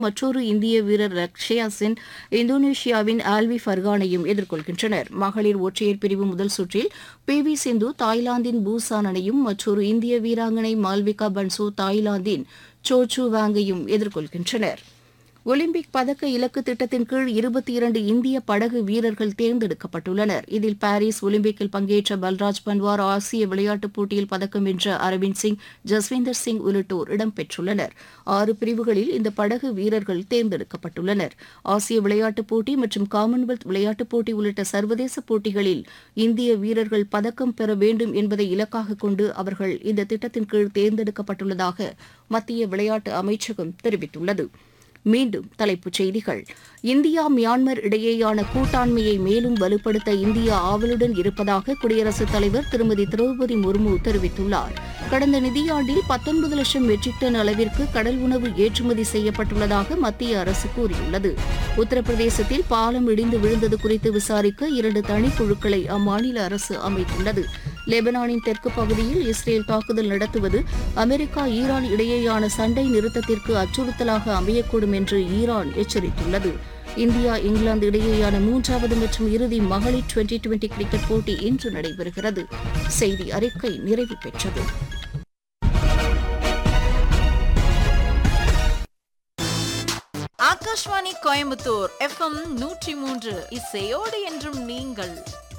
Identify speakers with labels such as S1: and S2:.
S1: மற்றொரு இந்திய வீரர் லக்ஷயா சென் இந்தோனேஷியாவின் ஆல்வி ஃபர்கானையும் எதிர்கொள்கின்றனர் மகளிர் ஒற்றையர் பிரிவு முதல் சுற்றில் பி வி சிந்து தாய்லாந்தின் பூசானனையும் மற்றொரு இந்திய வீராங்கனை மால்விகா பன்சோ தாய்லாந்தின் சோச்சு வாங்கையும் எதிர்கொள்கின்றனர் ஒலிம்பிக் பதக்க இலக்கு திட்டத்தின் கீழ் இருபத்தி இரண்டு இந்திய படகு வீரர்கள் தேர்ந்தெடுக்கப்பட்டுள்ளனர் இதில் பாரிஸ் ஒலிம்பிக்கில் பங்கேற்ற பல்ராஜ் பன்வார் ஆசிய விளையாட்டுப் போட்டியில் பதக்கம் வென்ற அரவிந்த் சிங் ஜஸ்வீந்தர் சிங் உள்ளிட்டோர் இடம்பெற்றுள்ளனர் ஆறு பிரிவுகளில் இந்த படகு வீரர்கள் தேர்ந்தெடுக்கப்பட்டுள்ளனர் ஆசிய விளையாட்டுப் போட்டி மற்றும் காமன்வெல்த் விளையாட்டுப் போட்டி உள்ளிட்ட சர்வதேச போட்டிகளில் இந்திய வீரர்கள் பதக்கம் பெற வேண்டும் என்பதை இலக்காக கொண்டு அவர்கள் இந்த திட்டத்தின் கீழ் தேர்ந்தெடுக்கப்பட்டுள்ளதாக மத்திய விளையாட்டு அமைச்சகம் தெரிவித்துள்ளது மீண்டும் தலைப்புச் செய்திகள் இந்தியா மியான்மர் இடையேயான கூட்டாண்மையை மேலும் வலுப்படுத்த இந்தியா ஆவலுடன் இருப்பதாக குடியரசுத் தலைவர் திருமதி திரௌபதி முர்மு தெரிவித்துள்ளார் கடந்த நிதியாண்டில் பத்தொன்பது லட்சம் மெட்ரிக் டன் அளவிற்கு கடல் உணவு ஏற்றுமதி செய்யப்பட்டுள்ளதாக மத்திய அரசு கூறியுள்ளது உத்தரப்பிரதேசத்தில் பாலம் இடிந்து விழுந்தது குறித்து விசாரிக்க இரண்டு தனிக்குழுக்களை அம்மாநில அரசு அமைத்துள்ளது லெபனானின் தெற்கு பகுதியில் இஸ்ரேல் தாக்குதல் நடத்துவது அமெரிக்கா ஈரான் இடையேயான சண்டை நிறுத்தத்திற்கு அச்சுறுத்தலாக அமையக்கூடும் என்று ஈரான் எச்சரித்துள்ளது இந்தியா இங்கிலாந்து இடையேயான மூன்றாவது மற்றும் இறுதி மகளிர் டுவெண்டி டுவெண்டி கிரிக்கெட் போட்டி இன்று நடைபெறுகிறது செய்தி அறிக்கை நிறைவு பெற்றது
S2: ஆகாஷ்வாணி கோயம்புத்தூர் எஃப்எம் நூற்றி மூன்று இசையோடு என்றும் நீங்கள்